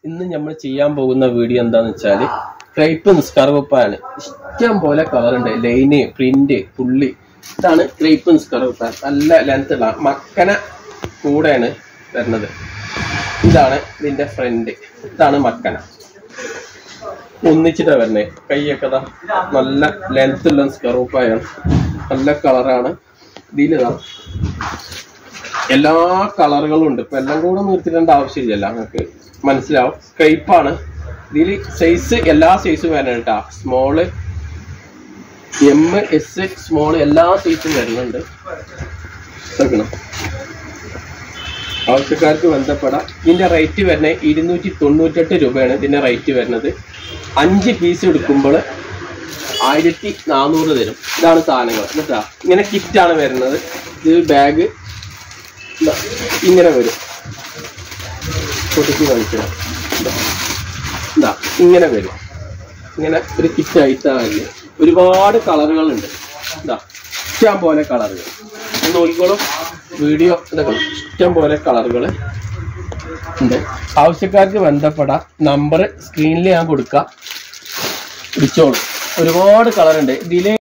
ഇന്ന് നമ്മൾ ചെയ്യാൻ പോകുന്ന വീഡിയോ എന്താന്ന് വെച്ചാല് ക്രൈപ്പ് നിസ്കാരകുപ്പായാണ് ഇഷ്ടം പോലെ കളർ ഉണ്ട് ലൈന് പ്രിന്റ് പുള്ളി ഇതാണ് ക്രൈപ്പ് നിസ്കാരകുപ്പ നല്ല ലെങ്ത് ഉള്ള മക്കന കൂടെയാണ് വരുന്നത് ഇതാണ് ഇതിന്റെ ഫ്രണ്ട് ഇതാണ് മക്കന ഒന്നിച്ചിട്ടാ വരുന്നത് കൈയൊക്കെ ദാ നല്ല ലെങ്ത് ഉള്ള സ്കറൂപ്പായാണ് നല്ല കളറാണ് ഇതിലിതാ എല്ലാ കളറുകളും ഉണ്ട് ഇപ്പൊ എല്ലാം കൂടെ നിർത്തിടേണ്ട ആവശ്യമില്ലല്ലോ നിങ്ങൾക്ക് മനസ്സിലാവും സ്കൈപ്പാണ് ഇതിൽ സൈസ് എല്ലാ സൈസും വരണം കേട്ടോ സ്മോള് എം എസ് സ്മോള് എല്ലാ സൈസും വരുന്നുണ്ട് നോക്കണം ആവശ്യക്കാർക്ക് ബന്ധപ്പെടാം ഇതിന്റെ റേറ്റ് വരുന്നത് ഇരുന്നൂറ്റി തൊണ്ണൂറ്റെട്ട് രൂപയാണ് ഇതിന്റെ റേറ്റ് വരുന്നത് അഞ്ച് പീസ് എടുക്കുമ്പോൾ ആയിരത്തി നാനൂറ് തരും ഇതാണ് സാധനങ്ങൾ എന്നിട്ടാ ഇങ്ങനെ കിറ്റാണ് വരുന്നത് ഇത് ബാഗ് ഇതാ, ഇങ്ങനെ വരും പൊട്ടിച്ച് കാണിക്കണം ഇതാ. ഇതാ ഇങ്ങനെ വരും ഇങ്ങനെ ഒരു കിറ്റ് ആയിട്ടാണ് ഒരുപാട് കളറുകളുണ്ട് ഇതാ ഇഷ്ടം പോലെ കളറുകൾ ഒന്ന് നോക്കിക്കോളും വീഡിയോ ഇതൊക്കെ ഇഷ്ടം പോലെ കളറുകൾ ഉണ്ട് ആവശ്യക്കാർക്ക് ബന്ധപ്പെടാം നമ്പർ സ്ക്രീനിൽ ഞാൻ കൊടുക്കാം വിളിച്ചോളൂ ഒരുപാട് കളറുണ്ട് ഇതില്